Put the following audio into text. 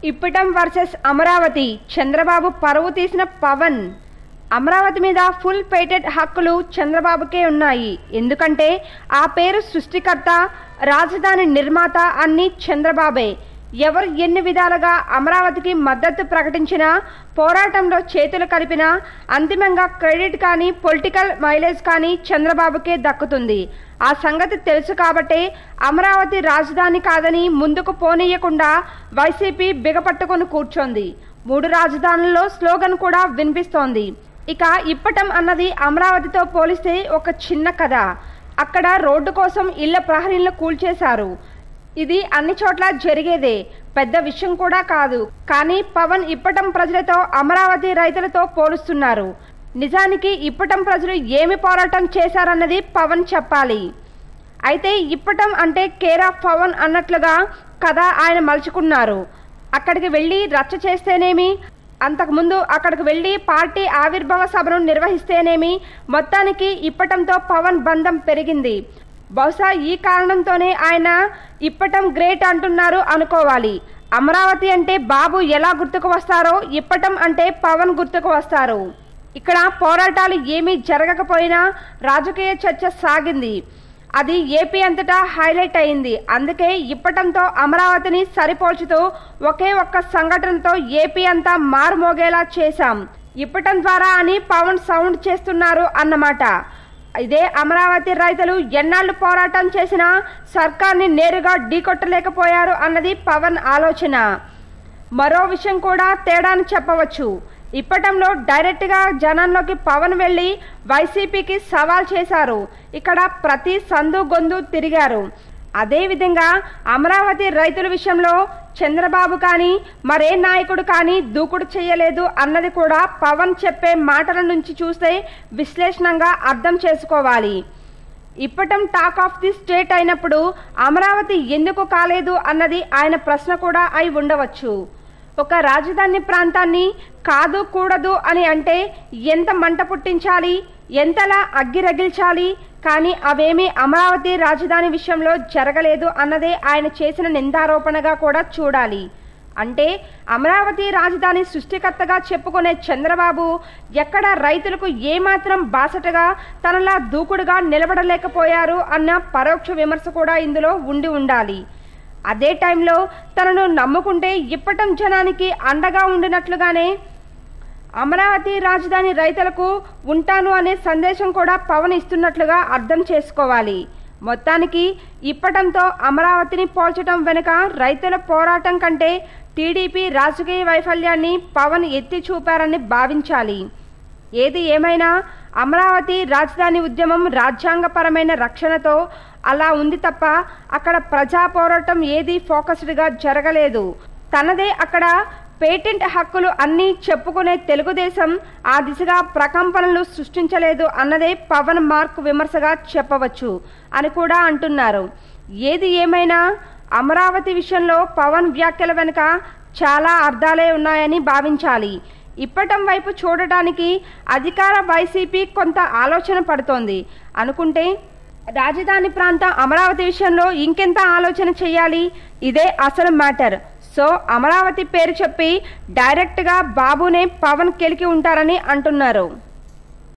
Ippatam versus Amaravati Chandrababu పరువు తీసిన పవన్ అమరావతి మీద ఫుల్ పేటెంట్ హక్కులు చంద్రబాబుకే ఉన్నాయి ఎందుకంటే ఆ పేరు సృష్టికర్త రాజధాని నిర్మాత అన్ని చంద్రబాబే ఎవరు ఎన్ని విధాలుగా అమరావతికి మద్దతు ప్రకటించినా పోరాటంలో చేతులు కలిపినా అంతిమంగా క్రెడిట్ కానీ పొలిటికల్ మైలేజ్ కానీ చంద్రబాబుకే దక్కుతుంది ఆ సంగతి తెలుసు కాబట్టే అమరావతి రాజధాని కాదని ముందుకు పోనీయకుండా వైసీపీ బిగపట్టుకొని కూర్చోంది మూడు రాజధానుల్లో స్లోగన్ కూడా వినిపిస్తోంది ఇక ఇప్పటం అన్నది అమరావతితో పోలిస్తే ఒక చిన్న కథ అక్కడ రోడ్డు కోసం ఇళ్ల ప్రహరీలను కూల్చేశారు ఇది అన్ని చోట్ల జరిగేదే పెద్ద విషయం కూడా కాదు కానీ పవన్ ఇప్పటం ప్రజలతో అమరావతి రైతులతో పోలుస్తున్నారు నిజానికి ఇప్పటం ప్రజలు ఏమి పోరాటం చేశారన్నది పవన్ చెప్పాలి అయితే ఇప్పటం అంటే కేర్ ఆఫ్ పవన్ అన్నట్లుగా కథ ఆయన మలుచుకున్నారు అక్కడికి వెళ్ళి రచ్చ చేస్తేనేమి అంతకుముందు అక్కడికి వెళ్ళి పార్టీ ఆవిర్భావ సభను నిర్వహిస్తేనేమి మొత్తానికి ఇప్పటంతో పవన్ బంధం పెరిగింది బహుశా ఈ కారణంతోనే ఆయన ఇప్పటం గ్రేట్ అంటున్నారు అనుకోవాలి అమరావతి అంటే బాబు ఎలా గుర్తుకు వస్తారో ఇప్పటం అంటే పవన్ గుర్తుకు వస్తారు ఇక్కడ పోరాటాలు ఏమీ జరగకపోయినా రాజకీయ చర్చ సాగింది అది ఏపీ అంతటా హైలైట్ అయింది అందుకే ఇప్పటంతో అమరావతిని సరిపోల్చుతూ ఒకే ఒక్క సంఘటనతో ఏపీ అంతా మారుమోగేలా చేశాం ఇప్పటం ద్వారా అని పవన్ సౌండ్ చేస్తున్నారు అన్నమాట ఇదే అమరావతి రైతులు ఎన్నాళ్ళు పోరాటం చేసినా సర్కార్ని నేరుగా ఢీకొట్టలేకపోయారు అన్నది పవన్ ఆలోచన మరో విషయం కూడా తేడాని చెప్పవచ్చు ఇప్పటంలో డైరెక్ట్గా జనంలోకి పవన్ వెళ్ళి వైసీపీకి సవాల్ చేశారు ఇక్కడ ప్రతి సందు గొంతు తిరిగారు అదేవిధంగా అమరావతి రైతుల విషయంలో చంద్రబాబు కానీ మరే నాయకుడు కానీ దూకుడు చేయలేదు అన్నది కూడా పవన్ చెప్పే మాటల నుంచి చూస్తే విశ్లేషణంగా అర్థం చేసుకోవాలి Ippatam talk of the state అయినప్పుడు అమరావతి ఎందుకు కాలేదు అన్నది ఆయన ప్రశ్న కూడా అయి ఉండవచ్చు ఒక రాజధాని ప్రాంతాన్ని కాదు కూడదు అని అంటే ఎంత మంట పుట్టించాలి ఎంతలా అగ్గి రగిల్చాలి కానీ అవేమీ అమరావతి రాజధాని విషయంలో జరగలేదు అన్నదే ఆయన చేసిన నిందారోపణగా కూడా చూడాలి అంటే అమరావతి రాజధాని సృష్టికర్తగా చెప్పుకునే చంద్రబాబు ఎక్కడ రైతులకు ఏమాత్రం బాసటగా తనలా దూకుడుగా నిలబడలేకపోయారు అన్న పరోక్ష విమర్శ కూడా ఇందులో ఉండి ఉండాలి అదే టైంలో తనను నమ్ముకుంటే ఇప్పటం జనానికి అండగా ఉండినట్లుగానే అమరావతి రాజధాని రైతులకు ఉంటాను అనే సందేశం కూడా పవన్ ఇస్తున్నట్లుగా అర్థం చేసుకోవాలి మొత్తానికి ఇప్పటంతో అమరావతిని పోల్చడం వెనుక రైతుల పోరాటం కంటే టీడీపీ రాజకీయ వైఫల్యాన్ని పవన్ ఎత్తి చూపారని భావించాలి ఏది ఏమైనా అమరావతి రాజధాని ఉద్యమం రాజ్యాంగపరమైన రక్షణతో అలా ఉంది తప్ప అక్కడ ప్రజా పోరాటం ఏది ఫోకస్డ్గా జరగలేదు తనదే అక్కడ పేటెంట్ హక్కులు అన్నీ చెప్పుకునే తెలుగుదేశం ఆ దిశగా ప్రకంపనలు సృష్టించలేదు అన్నదే పవన్ మార్క్ విమర్శగా చెప్పవచ్చు అని కూడా అంటున్నారు ఏది ఏమైనా అమరావతి విషయంలో పవన్ వ్యాఖ్యల వెనుక చాలా అర్థాలే ఉన్నాయని భావించాలి ఇప్పటం వైపు చూడటానికి అధికార వైసీపీ కొంత ఆలోచన పడుతోంది అనుకుంటే రాజధాని ప్రాంత అమరావతి విషయంలో ఇంకెంత ఆలోచన చేయాలి ఇదే అసలు మ్యాటర్ సో అమరావతి పేరు చెప్పి డైరెక్ట్గా బాబునే పవన్ కెలికి ఉంటారని అంటున్నారు